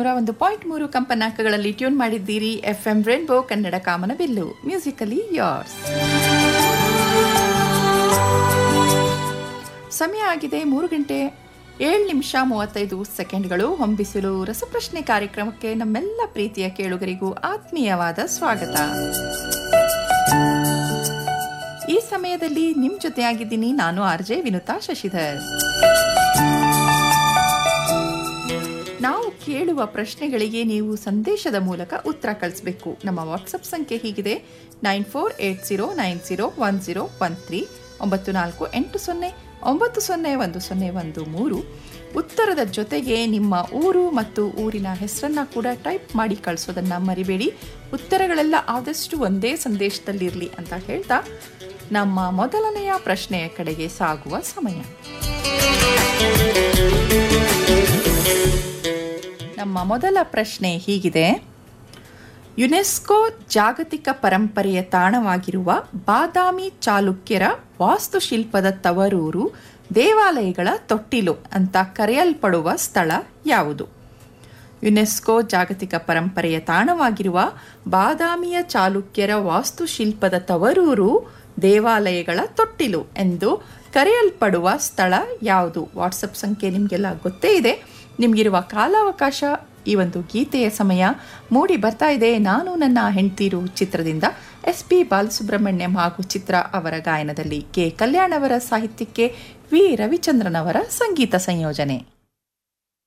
ನೂರ ಒಂದು ಪಾಯಿಂಟ್ ಮೂರು ಕಂಪನಾಂಕಗಳಲ್ಲಿ ಟ್ಯೂನ್ ಮಾಡಿದ್ದೀರಿ ಎಫ್ ಎಂ ರೇನ್ಬೋ ಕನ್ನಡ ಕಾಮನಬಿಲ್ಲು ಮ್ಯೂಸಿಕಲಿ ಯಾರ್ಸ್ ಸಮಯ ಆಗಿದೆ ಮೂರು ಗಂಟೆ ಏಳು ನಿಮಿಷ ಮೂವತ್ತೈದು ಸೆಕೆಂಡ್ಗಳು ಹೊಂಬಿಸಲು ರಸಪ್ರಶ್ನೆ ಕಾರ್ಯಕ್ರಮಕ್ಕೆ ನಮ್ಮೆಲ್ಲ ಪ್ರೀತಿಯ ಕೇಳುಗರಿಗೂ ಆತ್ಮೀಯವಾದ ಸ್ವಾಗತ ಈ ಸಮಯದಲ್ಲಿ ನಿಮ್ ಜೊತೆಯಾಗಿದ್ದೀನಿ ನಾನು ಆರ್ ಜೆ ವಿನುತಾ ಶಶಿಧರ್ ನಾವು ಕೇಳುವ ಪ್ರಶ್ನೆಗಳಿಗೆ ನೀವು ಸಂದೇಶದ ಮೂಲಕ ಉತ್ತರ ಕಳಿಸಬೇಕು ನಮ್ಮ ವಾಟ್ಸಪ್ ಸಂಖ್ಯೆ ಹೀಗಿದೆ nine four eight zero nine zero one zero one three ಒಂಬತ್ತು ನಾಲ್ಕು ಎಂಟು ಸೊನ್ನೆ ಒಂಬತ್ತು ಸೊನ್ನೆ ಒಂದು ಸೊನ್ನೆ ಒಂದು ಮೂರು ಉತ್ತರದ ಜೊತೆಗೆ ನಿಮ್ಮ ಊರು ಮತ್ತು ಊರಿನ ಹೆಸರನ್ನ ಕೂಡ ಟೈಪ್ ಮಾಡಿ ಕಳಿಸೋದನ್ನ ಮರಿಬೇಡಿ ಉತ್ತರಗಳೆಲ್ಲ ಆದಷ್ಟು ಒಂದೇ ಸಂದೇಶದಲ್ಲಿರಲಿ ಅಂತ ಹೇಳ್ತಾ ನಮ್ಮ ಮೊದಲನೆಯ ಪ್ರಶ್ನೆಯ ಕಡೆಗೆ ಸಾಗುವ ಸಮಯ ನಮ್ಮ ಮೊದಲ ಪ್ರಶ್ನೆ ಹೀಗಿದೆ ಯುನೆಸ್ಕೋ ಜಾಗತಿಕ ಪರಂಪರೆಯ ತಾಣವಾಗಿರುವ ಬಾದಾಮಿ ಚಾಲುಕ್ಯರ ವಾಸ್ತುಶಿಲ್ಪದ ತವರೂರು ದೇವಾಲಯಗಳ ತೊಟ್ಟಿಲು ಅಂತ ಕರೆಯಲ್ಪಡುವ ಸ್ಥಳ ಯಾವುದು ಯುನೆಸ್ಕೋ ಜಾಗತಿಕ ಪರಂಪರೆಯ ತಾಣವಾಗಿರುವ ಬಾದಾಮಿಯ ಚಾಲುಕ್ಯರ ವಾಸ್ತುಶಿಲ್ಪದ ತವರೂರು ದೇವಾಲಯಗಳ ತೊಟ್ಟಿಲು ಎಂದು ಕರೆಯಲ್ಪಡುವ ಸ್ಥಳ ಯಾವುದು ವಾಟ್ಸಪ್ ಸಂಖ್ಯೆ ನಿಮಗೆಲ್ಲ ಗೊತ್ತೇ ಇದೆ ನಿಮಗಿರುವ ಕಾಲಾವಕಾಶ ಈ ಒಂದು ಗೀತೆಯ ಸಮಯ ಮೂಡಿ ಬರ್ತಾ ಇದೆ ನಾನು ನನ್ನ ಹೆಂಡ್ತೀರು ಚಿತ್ರದಿಂದ ಎಸ್ ಪಿ ಬಾಲಸುಬ್ರಹ್ಮಣ್ಯಂ ಹಾಗೂ ಚಿತ್ರ ಅವರ ಗಾಯನದಲ್ಲಿ ಕೆ ಕಲ್ಯಾಣ್ ಅವರ ಸಾಹಿತ್ಯಕ್ಕೆ ವಿ ರವಿಚಂದ್ರನ್ ಅವರ ಸಂಗೀತ ಸಂಯೋಜನೆ